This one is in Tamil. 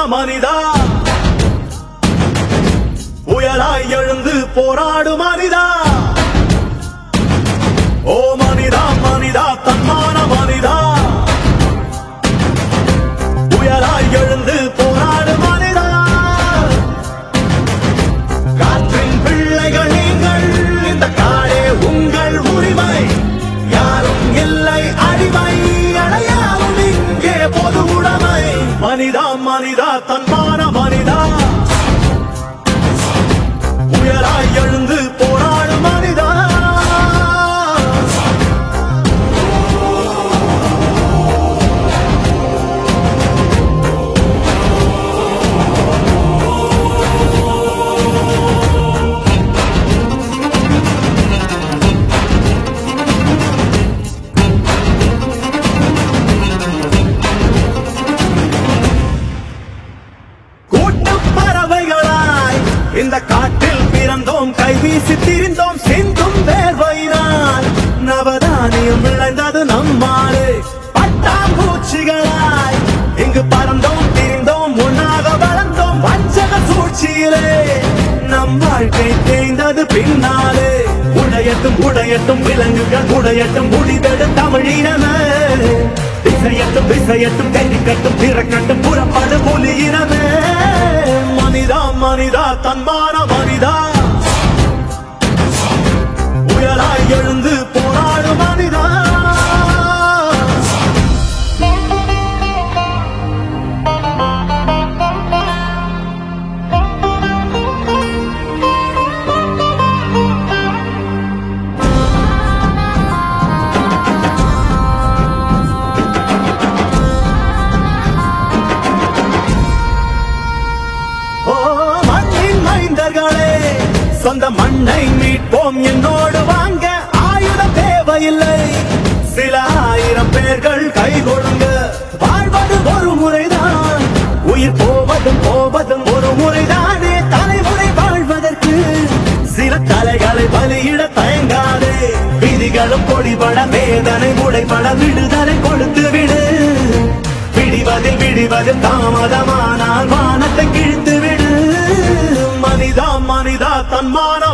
மனிதா புயலாய் எழுந்து போராடு மனிதா ஓ மனிதா மனிதா தன்மான மனிதா புயலாய் எழுந்து போராடு மனிதா காற்றின் பிள்ளைகள் நீங்கள் இந்த காடே உங்கள் உரிமை யாரும் இல்லை அடிமை அடையாளம் இங்கே பொது உடைமை மனிதா மனிதா தன்மான மனிதா புயலாய் எழுந்து போராடு மனிதா கூட்டுப் பறவைகளாய் இந்த காட்டில் பிறந்தோம் கைவீசி திரிந்தோம் சிந்தும் வேர்வையினால் நவதானியம் விளைந்தது நம்மாறு பட்டாம்பூச்சிகளாய் இங்கு பறந்தோம் திரிந்தோம் ஒன்னாக வளர்ந்தோம் வஞ்சக சூழ்ச்சியிலே நம் வாழ்க்கை தேய்ந்தது பின்னாலே உடையட்டும் உடையட்டும் விலங்குகள் உடையட்டும் முடிவெடு தமிழினமே திசையட்டும் திசையட்டும் தெரிக்கட்டும் திறக்கட்டும் புறப்படு புலியினமே மனிதா மனிதா தன்மான மனிதா உயராய் எழுந்து போராடு மனிதா ஓ மண்ணின் மைந்தர்களே சொந்த மண்ணை மீட்போம் என்னோடு வாங்க ஆயுதம் தேவையில்லை சில ஆயிரம் பேர்கள் கை கொடுங்க வாழ்வது ஒரு முறைதான் உயிர் போவதும் போவதும் ஒரு முறைதானே தலைமுறை வாழ்வதற்கு சில தலைகளை பலியிட தயங்காதே விதிகளும் பொடிபட வேதனை உடைபட விடுதலை கொடுத்து விடு விடிவதில் விடிவதில் தாமதமானால் வானத்தை கிழித்து விடு மனிதா மனிதா தன்மான